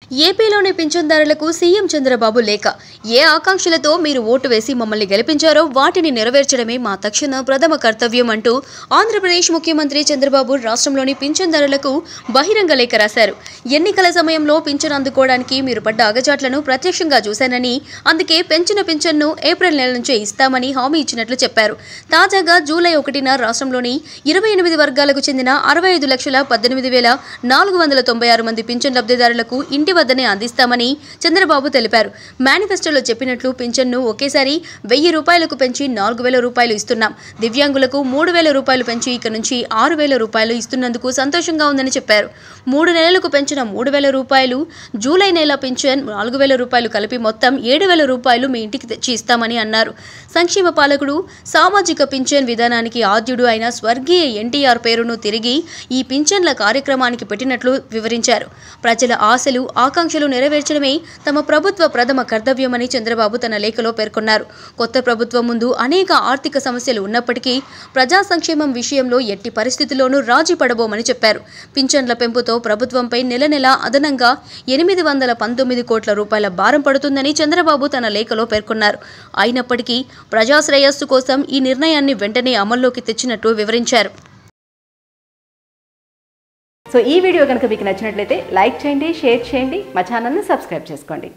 ఏపీలోని పింఛన్దారులకు సీఎం చంద్రబాబు లేఖ ఏ ఆకాంక్షలతో మీరు ఓటు వేసి మమ్మల్ని గెలిపించారో వాటిని నెరవేర్చడమే మా తక్షణ ప్రథమ కర్తవ్యం అంటూ ఆంధ్రప్రదేశ్ ముఖ్యమంత్రి చంద్రబాబు రాష్ట్రంలోని పింఛన్దారులకు బహిరంగ లేఖ రాశారు ఎన్నికల సమయంలో పింఛన్ అందుకోవడానికి మీరు పడ్డ అగచాట్లను ప్రత్యక్షంగా చూశానని అందుకే పెంచిన పింఛన్ను ఏప్రిల్ నెల నుంచే ఇస్తామని హామీ ఇచ్చినట్లు చెప్పారు తాజాగా జూలై ఒకటిన రాష్ట్రంలోని ఇరవై ఎనిమిది వర్గాలకు చెందిన అరవై ఐదు లక్షల పద్దెనిమిది వేల నాలుగు వందల తొంభై ఆరు మంది పింఛన్ లబ్ధిదారులకు ఇంటి వద్దనే అందిస్తామని చంద్రబాబు తెలిపారు మేనిఫెస్టోలో చెప్పినట్లు పింఛన్ను ఒకేసారి వెయ్యి రూపాయలకు పెంచి నాలుగు వేల రూపాయలు ఇస్తున్నాం దివ్యాంగులకు మూడు వేల రూపాయలు పెంచి ఇక నుంచి ఆరు వేల రూపాయలు ఇస్తున్నందుకు సంతోషంగా ఉందని చెప్పారు మూడు నెలలకు పెంచిన మూడు వేల రూపాయలు జూలై నెల పింఛన్ నాలుగు వేల రూపాయలు కలిపి మొత్తం ఏడు వేల రూపాయలు మీ ఇంటికి తెచ్చి ఇస్తామని అన్నారు సంక్షేమ పాలకుడు సామాజిక పింఛన్ విధానానికి ఆద్యుడు అయిన స్వర్గీయ ఎన్టీఆర్ పేరును తిరిగి ఈ పింఛన్ల కార్యక్రమానికి పెట్టినట్లు వివరించారు ప్రజల ఆశలు ఆకాంక్షలు నెరవేర్చడమే తమ ప్రభుత్వ ప్రథమ కర్తవ్యమని చంద్రబాబు తన లేఖలో పేర్కొన్నారు కొత్త ప్రభుత్వం ముందు అనేక ఆర్థిక సమస్యలు ఉన్నప్పటికీ ప్రజా సంక్షేమం విషయంలో ఎట్టి పరిస్థితుల్లోనూ రాజీ పడబోమని చెప్పారు పింఛన్ల పెంపుతో ప్రభుత్వంపై నెల నెల అదనంగా ఎనిమిది వందల పంతొమ్మిది కోట్ల రూపాయల భారం పడుతుందని చంద్రబాబు తన లేఖలో పేర్కొన్నారు అయినప్పటికీ ప్రజా శ్రేయస్సు కోసం ఈ నిర్ణయాన్ని వెంటనే అమల్లోకి తెచ్చినట్టు వివరించారు సో ఈ వీడియో కనుక మీకు నచ్చినట్లయితే లైక్ చేయండి షేర్ చేయండి మా ఛానల్ని సబ్స్క్రైబ్ చేసుకోండి